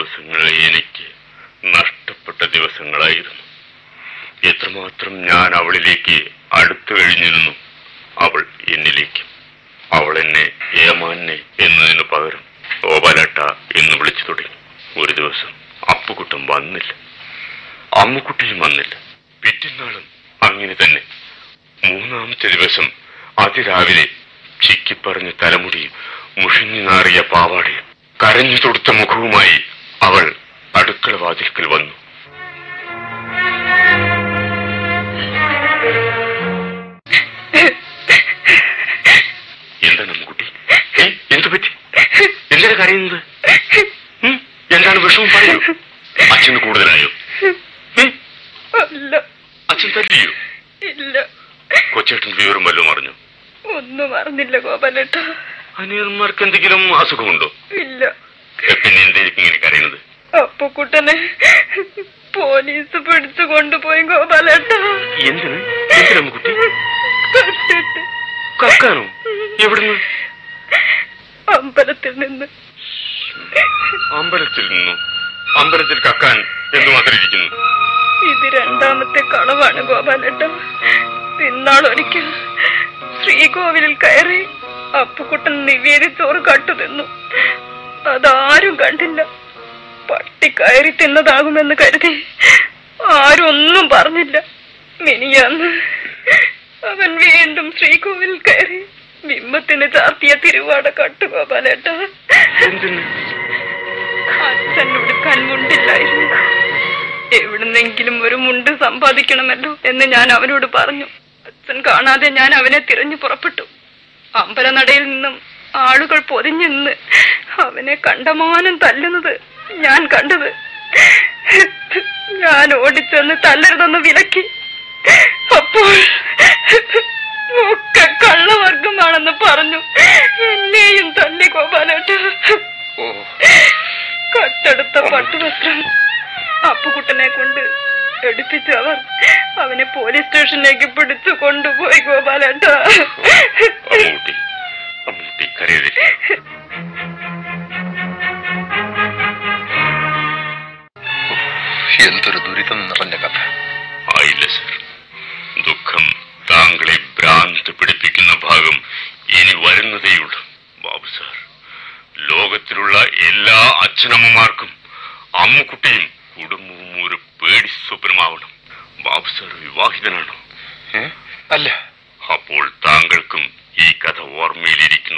ദിവസങ്ങൾ എനിക്ക് നഷ്ടപ്പെട്ട ദിവസങ്ങളായിരുന്നു എത്രമാത്രം ഞാൻ അവളിലേക്ക് അടുത്തു കഴിഞ്ഞിരുന്നു അവൾ എന്നിലേക്ക് അവൾ എന്നെ ഏമാന്നെ എന്നതിന് പകരം ഓബലട്ട എന്ന് വിളിച്ചു തുടങ്ങി ഒരു ദിവസം അപ്പുകുട്ടൻ വന്നില്ല അമ്മുക്കുട്ടിയും വന്നില്ല പിറ്റന്നാളും അങ്ങനെ തന്നെ മൂന്നാമത്തെ ദിവസം അതിരാവിലെ ചിക്കിപ്പറഞ്ഞ തലമുടിയും മുഷിഞ്ഞു നാറിയ പാവാടയും കരഞ്ഞു തൊടുത്ത മുഖവുമായി അവൾ അടുക്കള വാതിൽക്കൽ വന്നു എന്താണ് അമ്മുക്കുട്ടി ഏ? എന്തു പറ്റി എന്തിനാ കരയുന്നത് ഉം? എന്താണ് വിഷമം പറയൂ അച്ഛന് കൂടുതലായോ ഏ? അല്ല അച്ഛൻ തല്ലിയോ ഇല്ല കൊച്ചേട്ടൻ വിവരം വല്ലതും അറിഞ്ഞു ഒന്നും അറിഞ്ഞില്ല ഗോപാലേട്ട അനിയന്മാർക്ക് എന്തെങ്കിലും അസുഖമുണ്ടോ ഇല്ല ഏ, പിന്നെ എന്തായിരിക്കും ഇങ്ങനെ കരയുന്നത് അപ്പുക്കുട്ടനെ പോലീസ് പിടിച്ചു കൊണ്ടുപോയി ഗോപാലേട്ട എന്തിന് എന്തിനാ കുട്ടി കട്ടിട്ട് കക്കാനോ എവിടുന്ന് അമ്പലത്തിൽ നിന്ന് അമ്പലത്തിൽ നിന്നു അമ്പലത്തിൽ കക്കാൻ എന്തുമാത്രം ഇരിക്കുന്നു ഇത് രണ്ടാമത്തെ കളവാണ് ഗോപാലേട്ട തിന്നാളൊരിക്കൽ ശ്രീകോവിലിൽ കയറി അപ്പുക്കുട്ടൻ നിവേദിച്ചോറ് കട്ടു തിന്നു അതാരും കണ്ടില്ല പട്ടി കയറി തിന്നതാകുമെന്ന് കരുതി ആരും ഒന്നും പറഞ്ഞില്ല മിനിയാന്ന് അവൻ വീണ്ടും ശ്രീകോവിലിൽ കയറി ബിംബത്തിന് ചാർത്തിയ തിരുവാട കട്ടു ഗോപാലേട്ട എന്തിന് അച്ഛൻ ഉടുക്കാൻ മുണ്ടില്ലായിരുന്നു എവിടുന്നെങ്കിലും ഒരു മുണ്ട് സമ്പാദിക്കണമല്ലോ എന്ന് ഞാൻ അവനോട് പറഞ്ഞു അച്ഛൻ കാണാതെ ഞാൻ അവനെ തിരഞ്ഞു പുറപ്പെട്ടു അമ്പലനടയിൽ നിന്നും ആളുകൾ പൊതിഞ്ഞു നിന്ന് അവനെ കണ്ടമാനം തല്ലുന്നത് ഞാൻ കണ്ടത് ഞാൻ ഓടിച്ചെന്ന് തല്ലരുതെന്ന് വിലക്കി അപ്പോൾ ഒക്കെ കള്ളവർഗമാണെന്ന് പറഞ്ഞു എന്നെയും തല്ലി ഗോപാലേട്ട ഓ കട്ടെടുത്ത പട്ടുവസ്ത്രം അപ്പുകുട്ടനെ കൊണ്ട് എടുപ്പിച്ചു അവർ അവനെ പോലീസ് സ്റ്റേഷനിലേക്ക് പിടിച്ചു കൊണ്ടുപോയി ഗോപാലേട്ട അമ്മൂട്ടി അമ്മൂട്ടി കരയരുത് എന്തൊരു ദുരിതം നിറഞ്ഞ കഥ ആയില്ല സർ ദുഃഖം താങ്കളെ ഭ്രാന്ത് പിടിപ്പിക്കുന്ന ഭാഗം ഇനി വരുന്നതേയുള്ളൂ ബാബു സാർ ലോകത്തിലുള്ള എല്ലാ അച്ഛനമ്മമാർക്കും അമ്മുക്കുട്ടിയും കുടുംബവും ഒരു പേടി സ്വപ്നമാവണം ബാബു സാർ വിവാഹിതനാണോ ഏ? അല്ല അപ്പോൾ താങ്കൾക്കും ഈ കഥ ഓർമ്മയിലിരിക്കുന്നു